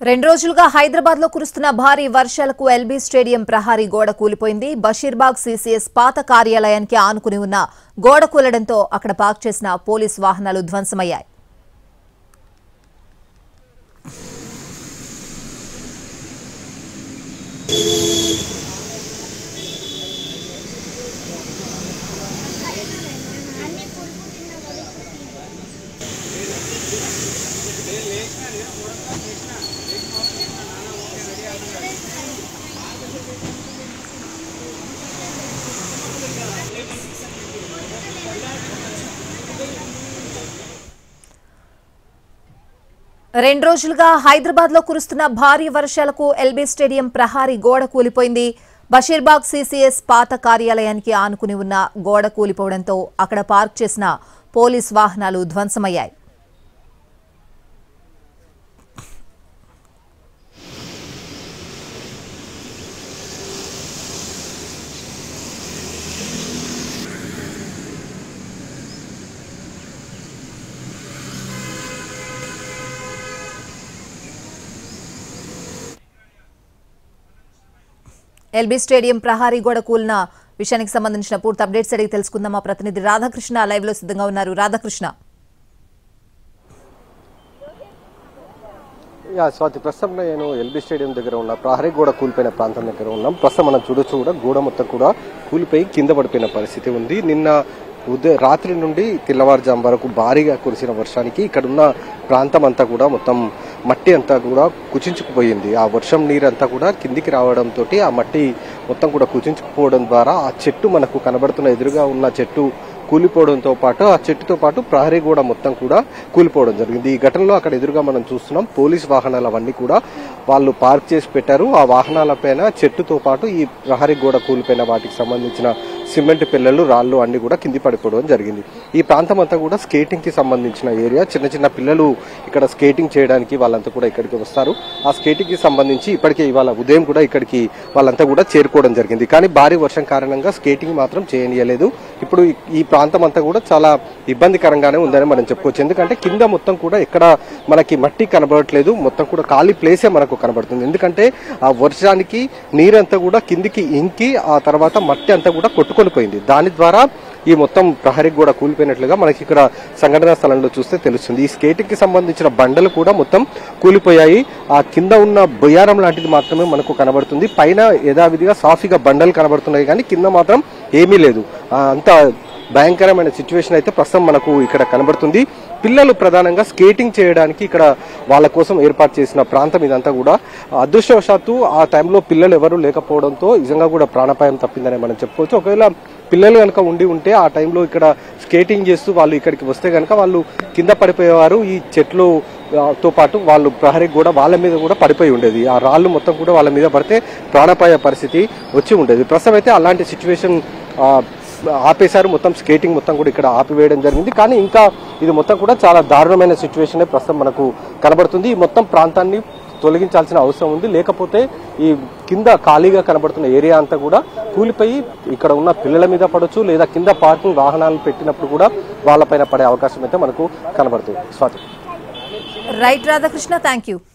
రెండు రోజులుగా హైదరాబాద్ లో కురుస్తున్న భారీ వర్షాలకు ఎల్బీ స్టేడియం ప్రహారీ గోడ కూలిపోయింది బషీర్బాగ్ సీసీఎస్ పాత కార్యాలయానికి ఆనుకుని ఉన్న గోడ కూలడంతో అక్కడ పార్క్ చేసిన పోలీస్ వాహనాలు ధ్వంసమయ్యాయి రెండు రోజులుగా హైదరాబాద్ లో కురుస్తున్న భారీ వర్షాలకు ఎల్బీ స్టేడియం ప్రహారీ గోడ కూలిపోయింది బషీర్బాగ్ సీసీఎస్ పాత కార్యాలయానికి ఆనుకుని ఉన్న గోడ కూలిపోవడంతో అక్కడ పార్క్ చేసిన పోలీస్ వాహనాలు ధ్వంసమయ్యాయి ఎల్బీ స్టేడియం ప్రహారీ గోడ కూలిన విషయానికి సంబంధించిన పూర్తి అప్డేట్స్ అడిగి తెలుసుకుందాం మా ప్రతినిధి రాధాకృష్ణ లైవ్ లో సిద్ధంగా ఉన్నారు రాధాకృష్ణ యా స్వాతి ప్రస్తుతం నేను ఎల్బీ స్టేడియం దగ్గర ఉన్న ప్రహరీ గోడ కూలిపోయిన ప్రాంతం దగ్గర ఉన్నాం ప్రస్తుతం మనం చూడొచ్చు కూడా గోడ మొత్తం కూడా కూలిపోయి కింద పడిపోయిన పరిస్థితి ఉంది నిన్న ఉదయ రాత్రి నుండి తెల్లవారుజాము వరకు భారీగా కురిసిన వర్షానికి ఇక్కడ ఉన్న ప్రాంతం అంతా కూడా మొత్తం మట్టి అంతా కూడా కుచించుకుపోయింది ఆ వర్షం నీరంతా కూడా కిందికి రావడంతో ఆ మట్టి మొత్తం కూడా కుచించుకుపోవడం ద్వారా ఆ చెట్టు మనకు కనబడుతున్న ఎదురుగా ఉన్న చెట్టు కూలిపోవడంతో పాటు ఆ చెట్టుతో పాటు ప్రహరీ గోడ మొత్తం కూడా కూలిపోవడం జరిగింది ఈ ఘటనలో అక్కడ ఎదురుగా మనం చూస్తున్నాం పోలీస్ వాహనాలు అవన్నీ కూడా వాళ్ళు పార్క్ చేసి పెట్టారు ఆ వాహనాల పైన చెట్టుతో పాటు ఈ ప్రహరీ గోడ కూలిపోయిన వాటికి సంబంధించిన సిమెంట్ పిల్లలు రాళ్ళు అన్ని కూడా కింది పడిపోవడం జరిగింది ఈ ప్రాంతం అంతా కూడా స్కేటింగ్ కి సంబంధించిన ఏరియా చిన్న చిన్న పిల్లలు ఇక్కడ స్కేటింగ్ చేయడానికి వాళ్ళంతా కూడా ఇక్కడికి వస్తారు ఆ స్కేటింగ్ కి సంబంధించి ఇప్పటికే ఇవాళ ఉదయం కూడా ఇక్కడికి వాళ్ళంతా కూడా చేరుకోవడం జరిగింది కానీ భారీ వర్షం కారణంగా స్కేటింగ్ మాత్రం చేయనీయలేదు ఇప్పుడు ఈ- ఈ ప్రాంతం అంతా కూడా చాలా ఇబ్బందికరంగానే ఉందని మనం చెప్పుకోవచ్చు ఎందుకంటే కింద మొత్తం కూడా ఎక్కడ మనకి మట్టి కనబడట్లేదు మొత్తం కూడా ఖాళీ ప్లేసే మనకు కనబడుతుంది ఎందుకంటే ఆ వర్షానికి నీరంతా కూడా కిందికి ఇంకి ఆ తర్వాత మట్టి అంతా కూడా కొట్టుకొని పోయింది దాని ద్వారా ఈ మొత్తం ప్రహరీ కూడా కూలిపోయినట్లుగా మనకి ఇక్కడ సంఘటనా స్థలంలో చూస్తే తెలుస్తుంది ఈ స్కేటింగ్ కి సంబంధించిన బండలు కూడా మొత్తం కూలిపోయాయి ఆ కింద ఉన్న బొయ్యారం లాంటిది మాత్రమే మనకు కనబడుతుంది పైన యథావిధిగా సాఫీగా బండలు కనబడుతున్నాయి కానీ కింద మాత్రం ఏమీ లేదు ఆ, అంత భయంకరమైన సిచ్యువేషన్ అయితే ప్రస్తుతం మనకు ఇక్కడ కనబడుతుంది పిల్లలు ప్రధానంగా స్కేటింగ్ చేయడానికి ఇక్కడ వాళ్ళ కోసం ఏర్పాటు చేసిన ప్రాంతం ఇదంతా కూడా అదృష్టవశాత్తు ఆ టైంలో పిల్లలు ఎవరు లేకపోవడంతో నిజంగా కూడా ప్రాణాపాయం తప్పిందని మనం చెప్పుకోవచ్చు ఒకవేళ పిల్లలు కనుక ఉండి ఉంటే ఆ టైంలో ఇక్కడ స్కేటింగ్ చేస్తూ వాళ్ళు ఇక్కడికి వస్తే కనుక వాళ్ళు కింద పడిపోయేవారు ఈ చెట్లు ఆ, తో పాటు వాళ్ళు ప్రహరీ కూడా వాళ్ళ మీద కూడా పడిపోయి ఉండేది ఆ రాళ్ళు మొత్తం కూడా వాళ్ళ మీద పడితే ప్రాణాపాయ పరిస్థితి వచ్చి ఉండేది ప్రస్తుతం అయితే అలాంటి సిచ్యువేషన్ ఆపేశారు మొత్తం స్కేటింగ్ మొత్తం కూడా ఇక్కడ ఆపివేయడం జరిగింది కానీ ఇంకా ఇది మొత్తం కూడా చాలా దారుణమైన సిచ్యువేషన్ ప్రస్తుతం మనకు కనబడుతుంది ఈ మొత్తం ప్రాంతాన్ని తొలగించాల్సిన అవసరం ఉంది లేకపోతే ఈ కింద ఖాళీగా కనబడుతున్న ఏరియా అంతా కూడా కూలిపోయి ఇక్కడ ఉన్న పిల్లల మీద పడవచ్చు లేదా కింద పార్కింగ్ వాహనాలు పెట్టినప్పుడు కూడా వాళ్ళపైన పడే అవకాశం అయితే మనకు కనబడుతుంది Swati right Radhakrishna thank you